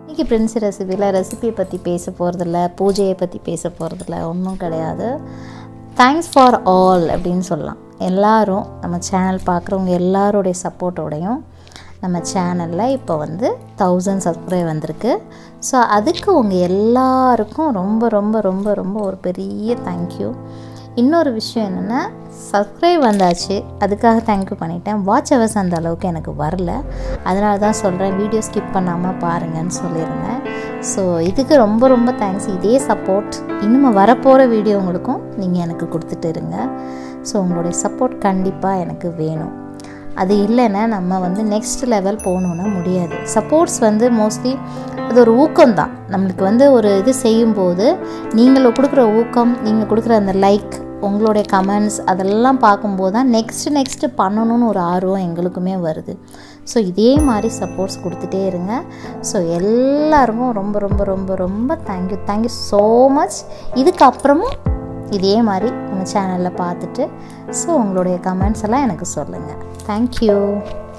இன்றைக்கி பிரின்ஸ் ரெசிபியில் ரெசிபியை பற்றி பேச போகிறதில்ல பூஜையை பற்றி பேச போகிறதில்ல ஒன்றும் கிடையாது தேங்க்ஸ் ஃபார் ஆல் அப்படின்னு சொல்லலாம் எல்லாரும் நம்ம சேனல் பார்க்குறவங்க எல்லாருடைய சப்போர்ட்டோடையும் நம்ம சேனலில் இப்போ வந்து தௌசண்ட் சப்ஸ்கிரைப் வந்திருக்கு ஸோ அதுக்கு உங்கள் எல்லாருக்கும் ரொம்ப ரொம்ப ரொம்ப ரொம்ப ஒரு பெரிய தேங்க்யூ இன்னொரு விஷயம் என்னென்னா சப்ஸ்கிரைப் வந்தாச்சு அதுக்காக தேங்க்யூ பண்ணிட்டேன் வாட்ச் ஹவர்ஸ் அந்த அளவுக்கு எனக்கு வரல அதனால தான் சொல்கிறேன் வீடியோ ஸ்கிப் பண்ணாமல் பாருங்கன்னு சொல்லியிருந்தேன் ஸோ இதுக்கு ரொம்ப ரொம்ப தேங்க்ஸ் இதே சப்போர்ட் இன்னும் வரப்போகிற வீடியோ உங்களுக்கும் நீங்கள் எனக்கு கொடுத்துட்டு இருங்க ஸோ உங்களுடைய சப்போர்ட் கண்டிப்பாக எனக்கு வேணும் அது இல்லைன்னா நம்ம வந்து நெக்ஸ்ட் லெவல் போகணுன்னா முடியாது சப்போர்ட்ஸ் வந்து மோஸ்ட்லி அது ஒரு ஊக்கம் தான் நம்மளுக்கு வந்து ஒரு இது செய்யும்போது நீங்கள் கொடுக்குற ஊக்கம் நீங்கள் கொடுக்குற அந்த லைக் உங்களுடைய கமெண்ட்ஸ் அதெல்லாம் பார்க்கும்போது தான் நெக்ஸ்ட்டு நெக்ஸ்ட்டு பண்ணணும்னு ஒரு ஆர்வம் எங்களுக்குமே வருது ஸோ இதே மாதிரி சப்போர்ட்ஸ் கொடுத்துட்டே இருங்க ஸோ எல்லாருக்கும் ரொம்ப ரொம்ப ரொம்ப ரொம்ப தேங்க்யூ தேங்க்யூ ஸோ மச் இதுக்கப்புறமும் இதே மாதிரி நம்ம சேனலில் பார்த்துட்டு ஸோ உங்களுடைய கமெண்ட்ஸ் எல்லாம் எனக்கு சொல்லுங்கள் தேங்க்யூ